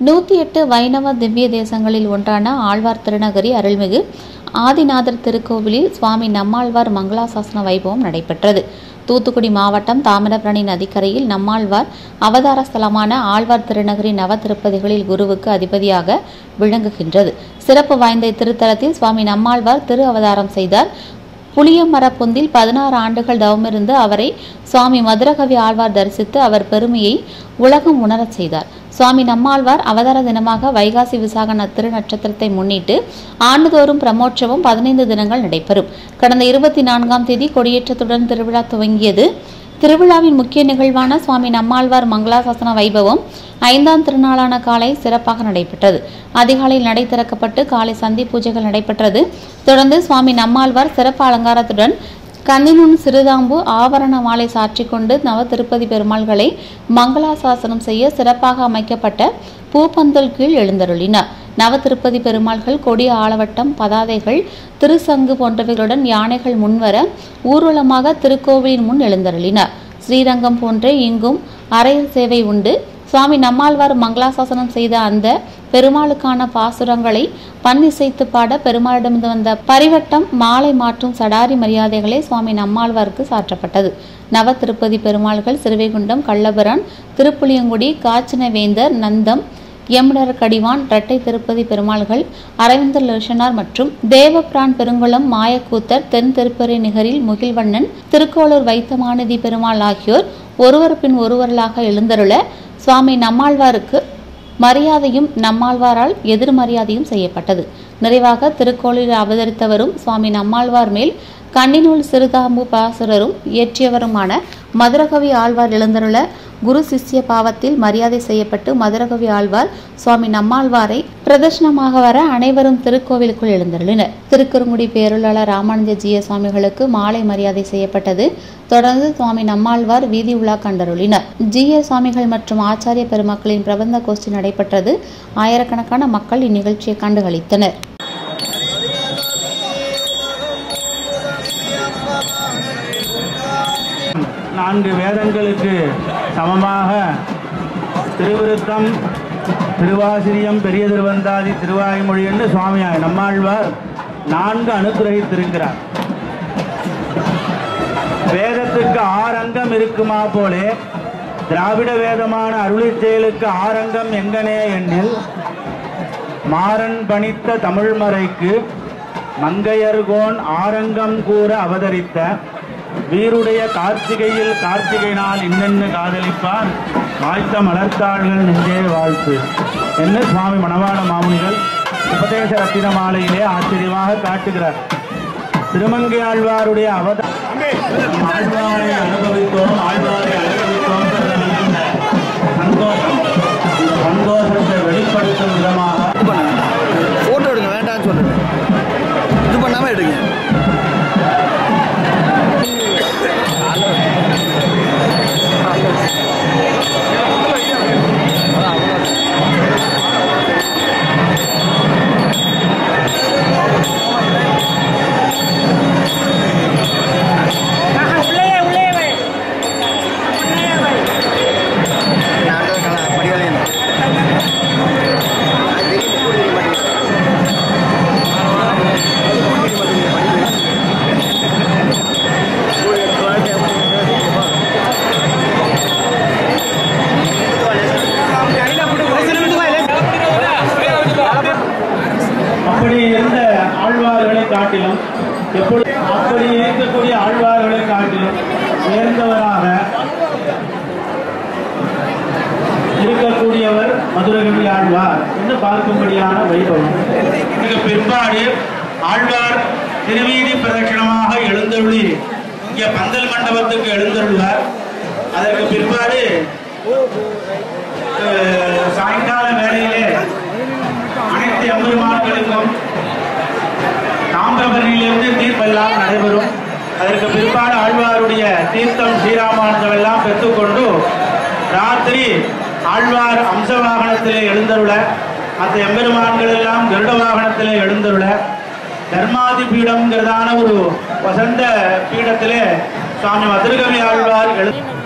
நூற்றி எட்டு வைணவ திவ்ய தேசங்களில் ஒன்றான ஆழ்வார் திருநகரி அருள்மிகு ஆதிநாதர் திருக்கோவிலில் சுவாமி நம்மாழ்வார் மங்களாசாசன வைபவம் நடைபெற்றது தூத்துக்குடி மாவட்டம் தாமிரபரணி நதிக்கரையில் நம்மாழ்வார் அவதார ஸ்தலமான ஆழ்வார் திருநகரி நவ திருப்பதிகளில் குருவுக்கு அதிபதியாக விளங்குகின்றது சிறப்பு வாய்ந்த இத்திருத்தலத்தில் சுவாமி நம்மாழ்வார் திரு அவதாரம் செய்தார் புளியமர பொந்தில் பதினாறு ஆண்டுகள் தவமிருந்து அவரை சுவாமி மதுரகவி ஆழ்வார் தரிசித்து அவர் பெருமையை உலகம் உணரச் செய்தார் சுவாமி நம்மாழ்வார் அவதார தினமாக வைகாசி விசாக ந- திருநட்சத்திரத்தை முன்னிட்டு ஆண்டுதோறும் பிரமோற்சவம் பதினைந்து தினங்கள் நடைபெறும் கடந்த இருபத்தி நான்காம் தேதி கொடியேற்றத்துடன் திருவிழா துவங்கியது திருவிழாவின் முக்கிய நிகழ்வான சுவாமி நம்மாழ்வார் மங்களாசாசன வைபவம் ஐந்தாம் திருநாளான காலை சிறப்பாக நடைபெற்றது அதிகாலையில் நடை திறக்கப்பட்டு காலை சந்தி பூஜைகள் நடைபெற்றது தொடர்ந்து சுவாமி நம்மாழ்வார் சிறப்பு அலங்காரத்துடன் கண்ணினுன் சிறுதாம்பு ஆபரண மாலை சாற்றிக் கொண்டு நவ திருப்பதி பெருமாள்களை மங்களாசாசனம் செய்ய சிறப்பாக அமைக்கப்பட்ட பூப்பந்தல் கீழ் எழுந்தருளினார் நவ திருப்பதி பெருமாள்கள் கொடிய ஆலவட்டம் பதாதைகள் திருசங்கு போன்றவைகளுடன் யானைகள் முன்வர ஊர்வலமாக திருக்கோவிலின் முன் எழுந்தருளினார் ஸ்ரீரங்கம் போன்றே இங்கும் அறையில் சேவை உண்டு சுவாமி நம்மாழ்வார் மங்களாசாசனம் செய்த அந்த பெருமாளுக்கான பாசுரங்களை பன்னிசைத்து பாட பெருமாளிடமிருந்து வந்த பரிவட்டம் மாலை மாற்றும் சடாரி மரியாதைகளே சுவாமி நம்மாழ்வாருக்கு சாற்றப்பட்டது நவ திருப்பதி பெருமாள்கள் சிறுவைகுண்டம் கள்ளபுரான் திருப்புளியங்குடி காச்சினவேந்தர் நந்தம் எம்டர் கடிவான் இரட்டை திருப்பதி பெருமாள்கள் அரவிந்தர் லோஷனார் மற்றும் தேவபிரான் பெருங்குளம் மாயக்கூத்தர் தென் திருப்பதி நிகரில் முகில்வண்ணன் திருக்கோளூர் வைத்தமாநிதி பெருமாள் ஆகியோர் ஒருவர் பின் ஒருவர்களாக எழுந்தருள சுவாமி நம்மாழ்வாருக்கு மரியாதையும் நம்மாழ்வாரால் எதிர்மரியாதையும் செய்யப்பட்டது நிறைவாக திருக்கோளில் அவதரித்தவரும் சுவாமி நம்மாழ்வார் மேல் கண்ணினூல் சிறுதாம்பு பாசுரரும் இயற்றியவருமான மதுரகவி ஆழ்வார் எழுந்தருள குரு சிஷ்ய பாவத்தில் மரியாதை செய்யப்பட்டு மதுரகவி ஆழ்வார் சுவாமி நம்மாழ்வாரை பிரதர்ஷனமாக வர அனைவரும் திருக்கோவிலுக்குள் எழுந்தருளினர் திருக்குறுங்குடி பேருளாளர் ராமானுஜ ஜிய சுவாமிகளுக்கு மாலை மரியாதை செய்யப்பட்டது தொடர்ந்து சுவாமி நம்மாழ்வார் வீதி உலா கண்டருளினர் ஜிய சுவாமிகள் மற்றும் ஆச்சாரிய பெருமக்களின் பிரபந்த கோஷ்டி நடைபெற்றது ஆயிரக்கணக்கான மக்கள் இந்நிகழ்ச்சியை கண்டுகளித்தனர் நான்கு வேதங்களுக்கு சமமாக திருவிருத்தம் திருவாசிரியம் பெரிய திருவந்தாதி திருவாய்மொழி என்று சுவாமி நம்மாழ்வார் நான்கு அனுகிரகித்திருக்கிறார் வேதத்துக்கு ஆறங்கம் இருக்குமா போலே திராவிட வேதமான அருளிச் செயலுக்கு ஆறங்கம் எங்கனே எண்ணில் மாறன் பணித்த தமிழ்மறைக்கு மங்கையர்கோன் ஆரங்கம் கூற அவதரித்த வீருடைய கார்த்திகையில் கார்த்திகை நாள் இன்னென்னு காதலிப்பார் வாய்த்த மலர்த்தாள்கள் நெஞ்சே வாழ்த்து என்று சுவாமி மணவாள மாமுனிகள் உபதேச ரத்தின மாலையிலே ஆச்சரியமாக காட்டுகிறார் திருமங்கை ஆழ்வாருடைய அவத ஆழ்வாரை அனுபவித்தோம் ஆழ்வாரை அனுபவித்தோம் என்ற மிகுந்த சந்தோஷம் இந்த சந்தோஷத்தை வெளிப்படுத்தும் விதமாக இது பண்ணுங்க ஃபோட்டோ எடுங்க வேண்டாம்னு சொல்லுங்க இது பண்ணாமல் எடுங்க நான் அடுத்த கலா படியாலையும் நான் தெரியும் கூட தெரிய மாட்டேங்குது அப்படி இருந்த ஆழ்வார்களை காட்டிலும் எப்படி அப்படி இருக்கக்கூடிய ஆழ்வார்களை காட்டிலும் உயர்ந்தவராக இருக்கக்கூடியவர் மதுரகவி ஆழ்வார் என்று பார்க்கும்படியான வைபவம் இதுக்கு பிற்பாடு ஆழ்வார் திருவீதி பிரதட்சணமாக எழுந்தருளி இங்கே பந்தல் மண்டபத்துக்கு எழுந்தருள்வார் அதற்கு பிற்பாடு அஹ், சாயங்கால வேளையிலே அனைத்து எம்பெருமான்களுக்கும் தாமிரபரணியிலிருந்து தீர்ப்பெல்லாம் நடைபெறும் அதற்கு பிற்பாடு ஆழ்வாருடைய தீர்த்தம் ஸ்ரீராமானந்தம் எல்லாம் பெற்றுக்கொண்டு ராத்திரி ஆழ்வார் அம்ச வாகனத்திலே எழுந்தருள மற்ற எம்பெருமான்கள் எல்லாம் கருட வாகனத்திலே எழுந்தருள தர்மாதி பீடம்ங்கிறதான ஒரு வசந்த பீடத்திலே சுவாமி மதுரகவி ஆழ்வார் எழு